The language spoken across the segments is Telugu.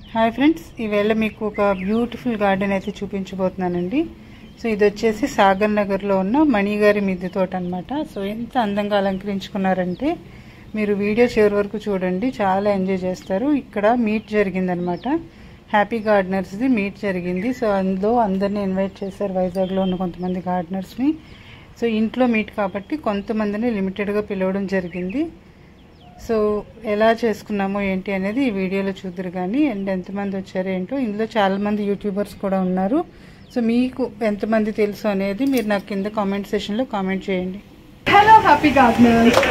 హాయ్ ఫ్రెండ్స్ ఈవేళ మీకు ఒక బ్యూటిఫుల్ గార్డెన్ అయితే చూపించబోతున్నానండి సో ఇది వచ్చేసి సాగర్ నగర్లో ఉన్న మణిగారి మిద్దె తోట అనమాట సో ఎంత అందంగా అలంకరించుకున్నారంటే మీరు వీడియో చివరి వరకు చూడండి చాలా ఎంజాయ్ చేస్తారు ఇక్కడ మీట్ జరిగిందనమాట హ్యాపీ గార్డెనర్స్ది మీట్ జరిగింది సో అందులో అందరినీ ఇన్వైట్ చేశారు వైజాగ్లో ఉన్న కొంతమంది గార్డెనర్స్ని సో ఇంట్లో మీట్ కాబట్టి కొంతమందిని లిమిటెడ్గా పిలవడం జరిగింది సో ఎలా చేసుకున్నామో ఏంటి అనేది ఈ వీడియోలో చూద్దరు కానీ అండ్ ఎంతమంది వచ్చారో ఏంటో ఇందులో చాలామంది యూట్యూబర్స్ కూడా ఉన్నారు సో మీకు ఎంతమంది తెలుసు అనేది మీరు నాకు కింద కామెంట్ సెషన్లో కామెంట్ చేయండి హలో హ్యాపీ గార్డెనర్స్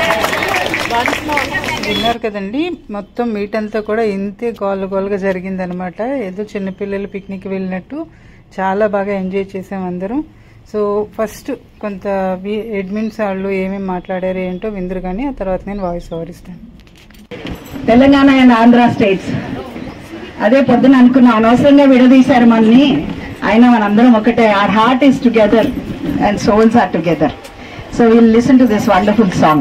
విన్నారు కదండి మొత్తం మీట్ అంతా కూడా ఇంతే గోల గోలగా జరిగిందనమాట ఏదో చిన్నపిల్లలు పిక్నిక్ వెళ్ళినట్టు చాలా బాగా ఎంజాయ్ చేసాం అందరం సో ఫస్ట్ కొంత అడ్మిన్స్ వాళ్ళు ఏమేమి మాట్లాడారు ఏంటో విందరు కానీ ఆ తర్వాత నేను వాయిస్ ఓవర్ ఇస్తాను తెలంగాణ అండ్ ఆంధ్ర స్టేట్స్ అదే పొద్దున అనుకున్నా అనవసరంగా విడదీశారు మనని అయినా మనందరం ఒకటే our heart is together and souls are together so will listen to this wonderful song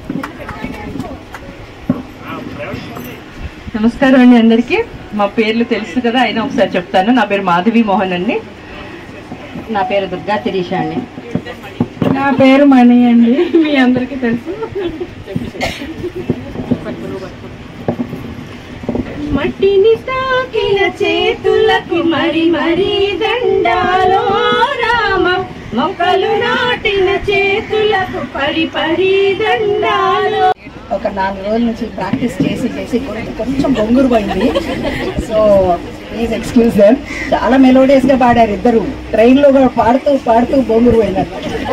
నమస్కారం అండి అందరికీ మా పేర్లు తెలుసు కదా అయినా ఒకసారి చెప్తాను నా పేరు మాధవి మోహన్ అండి నా పేరు దుర్గా శిరీష అండి నా పేరు మణి అండి మీ అందరికీ తెలుసు మట్టిని తాకిన చేతులకు మరి మరి దండాలో రామ మొక్కలు నాటిన చేతులకు పరి పరి దండాలో ఒక నాలుగు రోజుల నుంచి ప్రాక్టీస్ చేసి చేసి కొంచెం కొంచెం బొంగురు పోయింది సో ప్లీజ్ ఎక్స్క్యూజ్ దెమ్ చాలా మెలోడియస్ గా పాడారు ఇద్దరు ట్రైన్ లో కూడా పాడుతూ పాడుతూ బొంగురు పోయింది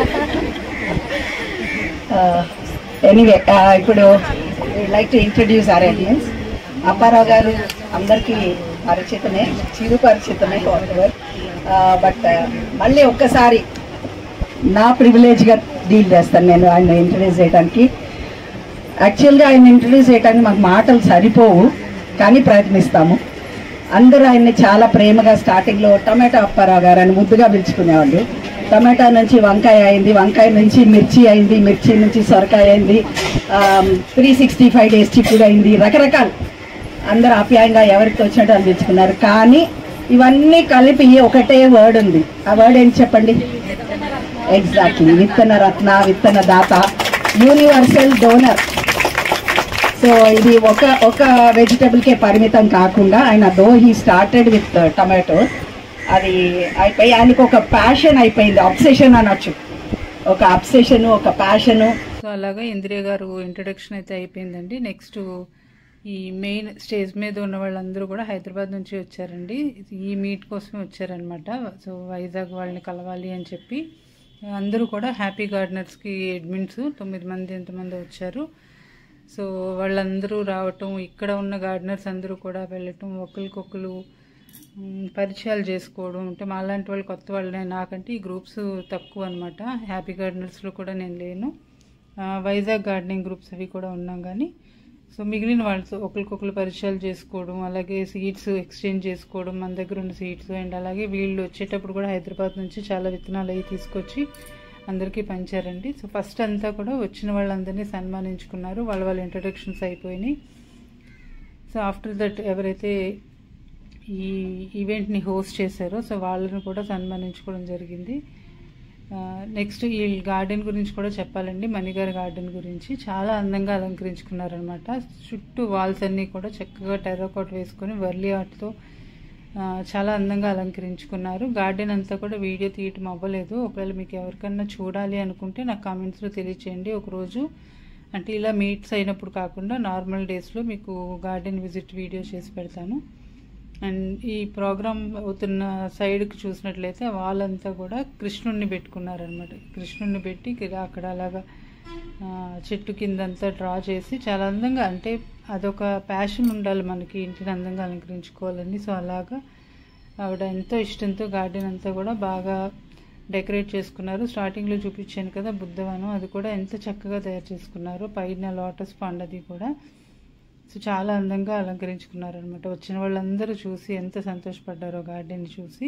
ఎనీవే ఇప్పుడు like to introduce our audience Apparao గారు అందరికీ పరిచితమే చిరు పరిచితమే బట్ మళ్ళీ ఒక్కసారి నా ప్రివిలేజ్గా డీల్ చేస్తాను నేను ఆయన ఇంట్రడ్యూస్ చేయడానికి యాక్చువల్గా ఆయన ఇంట్రడ్యూస్ చేయడానికి మాకు మాటలు సరిపోవు కానీ ప్రయత్నిస్తాము అందరూ ఆయన్ని చాలా ప్రేమగా స్టార్టింగ్లో టమాటా అప్పారావు గారు అని ముద్దుగా పిలుచుకునేవాళ్ళు టమాటా నుంచి వంకాయ అయింది వంకాయ నుంచి మిర్చి అయింది మిర్చి నుంచి సొరకాయ అయింది త్రీ సిక్స్టీ ఫైవ్ డేస్ చిక్కుడు అయింది రకరకాలు అందరూ ఆప్యాయంగా ఎవరికి వచ్చినట్టు అని పిలుచుకున్నారు కానీ ఇవన్నీ కలిపి ఒకటే వర్డ్ ఉంది ఆ వర్డ్ ఏంటి చెప్పండి ఎగ్జాక్ట్లీ విత్తన రత్న విత్తన దాత యూనివర్సల్ డోనర్ సో ఇది ఒక ఒక వెజిటబుల్ కే పరిమితం కాకుండా ఆయన though he started with tomato అది అయిపోయి ఆయనకు ఒక ప్యాషన్ అయిపోయింది అబ్సెషన్ అనొచ్చు ఒక అబ్సెషన్ ఒక ప్యాషను సో అలాగా ఇందిరా గారు ఇంట్రడక్షన్ అయితే అయిపోయిందండి నెక్స్ట్ ఈ మెయిన్ స్టేజ్ మీద ఉన్న వాళ్ళందరూ కూడా హైదరాబాద్ నుంచి వచ్చారండి ఈ మీట్ కోసమే వచ్చారనమాట సో వైజాగ్ వాళ్ళని కలవాలి అని చెప్పి అందరూ కూడా హ్యాపీ గార్డెనర్స్కి అడ్మిన్స్ తొమ్మిది మంది ఎంతమంది వచ్చారు సో వాళ్ళందరూ రావటం ఇక్కడ ఉన్న గార్డెనర్స్ అందరూ కూడా వెళ్ళటం ఒకరికొకరు మ్, పరిచయాలు చేసుకోవడం అంటే మాలాంటి వాళ్ళు కొత్త వాళ్ళే నాకంటే ఈ గ్రూప్స్ తక్కువ అనమాట హ్యాపీ గార్డెనర్స్లో కూడా నేను లేను ఆ, వైజాగ్ గార్డెనింగ్ గ్రూప్స్ అవి కూడా ఉన్నాం కానీ సో మిగిలిన వాళ్ళతో ఒకరికొకరు పరిచయాలు చేసుకోవడం అలాగే సీడ్స్ ఎక్స్చేంజ్ చేసుకోవడం మన దగ్గర ఉన్న సీడ్స్ అండ్ అలాగే వీళ్ళు వచ్చేటప్పుడు కూడా హైదరాబాద్ నుంచి చాలా విత్తనాలు అవి తీసుకొచ్చి అందరికీ పంచారండి సో ఫస్ట్ అంతా కూడా వచ్చిన వాళ్ళందరినీ సన్మానించుకున్నారు వాళ్ళ వాళ్ళ ఇంట్రడక్షన్స్ అయిపోయినాయి సో ఆఫ్టర్ దట్ ఎవరైతే ఈ ఈవెంట్ని హోస్ట్ చేశారో సో వాళ్ళని కూడా సన్మానించుకోవడం జరిగింది నెక్స్ట్ ఈ గార్డెన్ గురించి కూడా చెప్పాలండి మణిగారి గార్డెన్ గురించి చాలా అందంగా అలంకరించుకున్నారనమాట చుట్టూ వాల్స్ అన్నీ కూడా చక్కగా టెర్రకోట్ వేసుకొని వర్లీ ఆర్ట్తో ఆ, చాలా అందంగా అలంకరించుకున్నారు గార్డెన్ అంతా కూడా వీడియో తీయటం అవ్వలేదు ఒకవేళ మీకు ఎవరికన్నా చూడాలి అనుకుంటే నాకు కామెంట్స్లో తెలియచేయండి ఒకరోజు అంటే ఇలా మీట్స్ అయినప్పుడు కాకుండా నార్మల్ డేస్లో మీకు గార్డెన్ విజిట్ వీడియో చేసి పెడతాను అండ్ ఈ ప్రోగ్రామ్ అవుతున్న సైడ్కి చూసినట్లయితే వాళ్ళంతా కూడా కృష్ణుడిని పెట్టుకున్నారనమాట కృష్ణుడిని పెట్టి కిరా- అక్కడ అలాగా ఆ, చెట్టు కిందంతా డ్రా చేసి చాలా అందంగా అంటే అదొక ప్యాషన్ ఉండాలి మనకి ఇంటిని అందంగా అలంకరించుకోవాలని సో అలాగా ఆవిడ ఎంతో ఇష్టంతో గార్డెన్ అంతా కూడా బాగా డెకరేట్ చేసుకున్నారు స్టార్టింగ్లో చూపించాను కదా బుద్ధవనం అది కూడా ఎంత చక్కగా తయారు చేసుకున్నారు పైన లోటస్ పండు అది కూడా సో చాలా అందంగా అలంకరించుకున్నారు అనమాట వచ్చిన వాళ్ళందరూ చూసి ఎంత సంతోషపడ్డారో గార్డెన్ చూసి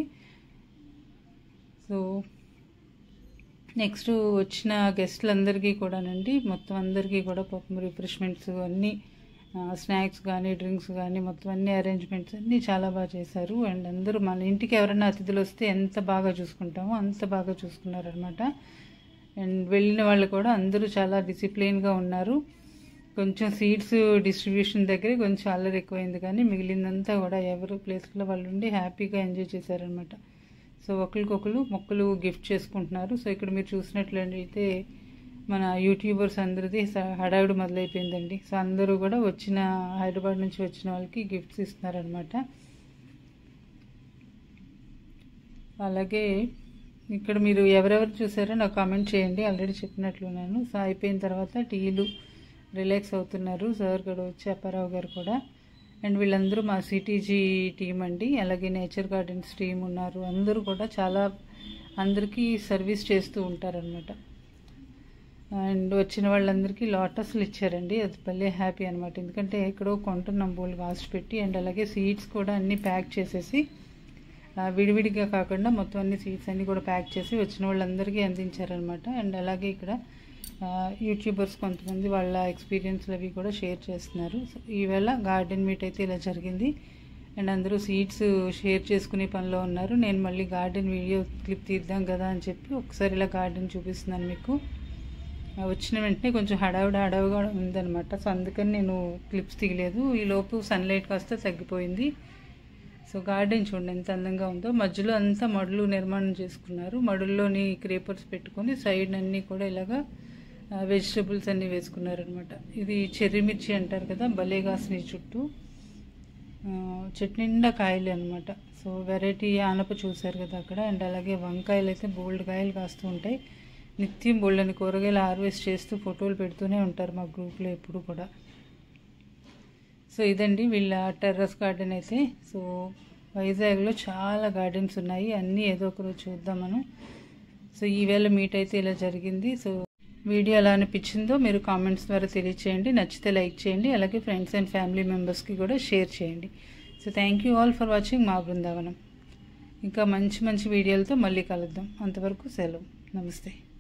సో నెక్స్ట్ వచ్చిన గెస్ట్లందరికీ కూడానండి మొత్తం అందరికీ కూడా పాపం రిఫ్రెష్మెంట్స్ అన్నీ స్నాక్స్ కానీ డ్రింక్స్ కానీ మొత్తం అన్ని అరేంజ్మెంట్స్ అన్నీ చాలా బాగా చేశారు అండ్ అందరూ మన ఇంటికి ఎవరైనా అతిథులు వస్తే ఎంత బాగా చూసుకుంటామో అంత బాగా చూసుకున్నారనమాట అండ్ వెళ్ళిన వాళ్ళు కూడా అందరూ చాలా డిసిప్లిన్గా ఉన్నారు కొంచెం సీట్స్ డిస్ట్రిబ్యూషన్ దగ్గరే కొంచెం అల్లరి ఎక్కువైంది కానీ మిగిలిందంతా కూడా ఎవరు ప్లేస్లో వాళ్ళు ఉండి హ్యాపీగా ఎంజాయ్ చేశారనమాట సో ఒకరికొకరు మొక్కలు గిఫ్ట్ చేసుకుంటున్నారు సో ఇక్కడ మీరు చూసినట్లయితే మన యూట్యూబర్స్ అందరిది స- హడావిడి మొదలైపోయిందండి సో అందరూ కూడా వచ్చిన హైదరాబాద్ నుంచి వచ్చిన వాళ్ళకి గిఫ్ట్స్ ఇస్తున్నారనమాట అలాగే ఇక్కడ మీరు ఎవరెవరు చూసారో నాకు కామెంట్ చేయండి ఆల్రెడీ చెప్పినట్లున్నాను సో అయిపోయిన తర్వాత టీలు రిలాక్స్ అవుతున్నారు సార్ కూడా వచ్చి అప్పారావు గారు కూడా అండ్ వీళ్ళందరూ మా సిటీజీ టీం అండి అలాగే నేచర్ గార్డెన్స్ టీం ఉన్నారు అందరూ కూడా చాలా అందరికీ సర్వీస్ చేస్తూ ఉంటారనమాట అండ్ వచ్చిన వాళ్ళందరికీ లోటస్లు ఇచ్చారండి అది భలే హ్యాపీ అనమాట ఎందుకంటే ఎక్కడో కొంటున్నాం బోల్ కాస్ట్ పెట్టి అండ్ అలాగే సీడ్స్ కూడా అన్నీ ప్యాక్ చేసేసి ఆ, విడివిడిగా కాకుండా మొత్తం అన్ని సీడ్స్ అన్నీ కూడా ప్యాక్ చేసి వచ్చిన వాళ్ళందరికీ అందించారనమాట అండ్ అలాగే ఇక్కడ ఆ, యూట్యూబర్స్ కొంతమంది వాళ్ళ ఎక్స్పీరియన్స్లు అవి కూడా షేర్ చేస్తున్నారు సో ఈవేళ గార్డెన్ మీట్ అయితే ఇలా జరిగింది అండ్ అందరూ సీడ్స్ షేర్ చేసుకునే పనిలో ఉన్నారు నేను మళ్ళీ గార్డెన్ వీడియో క్లిప్ తీద్దాం కదా అని చెప్పి ఒకసారి ఇలా గార్డెన్ చూపిస్తున్నాను మీకు ఆ, వచ్చిన వెంటనే కొంచెం హడావిడి హడావిగా ఉందన్నమాట సో అందుకని నేను క్లిప్స్ తీయలేదు ఈ లోపు సన్లైట్ కాస్త తగ్గిపోయింది సో గార్డెన్ చూడండి ఎంత అందంగా ఉందో మధ్యలో అంతా మడులు నిర్మాణం చేసుకున్నారు మడుల్లోని క్రేపర్స్ పెట్టుకొని సైడ్ అన్నీ కూడా ఇలాగా వెజిటబుల్స్ అన్నీ వేసుకున్నారనమాట ఇది చెర్రీ మిర్చి అంటారు కదా భలే కాసినాయి చుట్టూ ఆ, చెట్టు నిండా కాయలు అనమాట సో వెరైటీ ఆనప చూశారు కదా అక్కడ అండ్ అలాగే వంకాయలు అయితే బోల్డ్ కాయలు కాస్తూ ఉంటాయి నిత్యం బోల్డని కూరగాయలు హార్వెస్ట్ చేస్తూ ఫోటోలు పెడుతూనే ఉంటారు మా గ్రూప్లో ఎప్పుడు కూడా సో ఇదండి వీళ్ళ టెర్రస్ గార్డెన్ అయితే సో వైజాగ్లో చాలా గార్డెన్స్ ఉన్నాయి అన్నీ ఏదో ఒక రోజు చూద్దాం మనం సో ఈవేళ మీట్ అయితే ఇలా జరిగింది సో వీడియో ఎలా అనిపించిందో మీరు కామెంట్స్ ద్వారా తెలియచేయండి నచ్చితే లైక్ చేయండి అలాగే ఫ్రెండ్స్ అండ్ ఫ్యామిలీ మెంబర్స్కి కూడా షేర్ చేయండి so thank you all for watching మా బృందావనం ఇంకా మంచి మంచి వీడియోలతో మళ్ళీ కలుద్దాం అంతవరకు సెలవు నమస్తే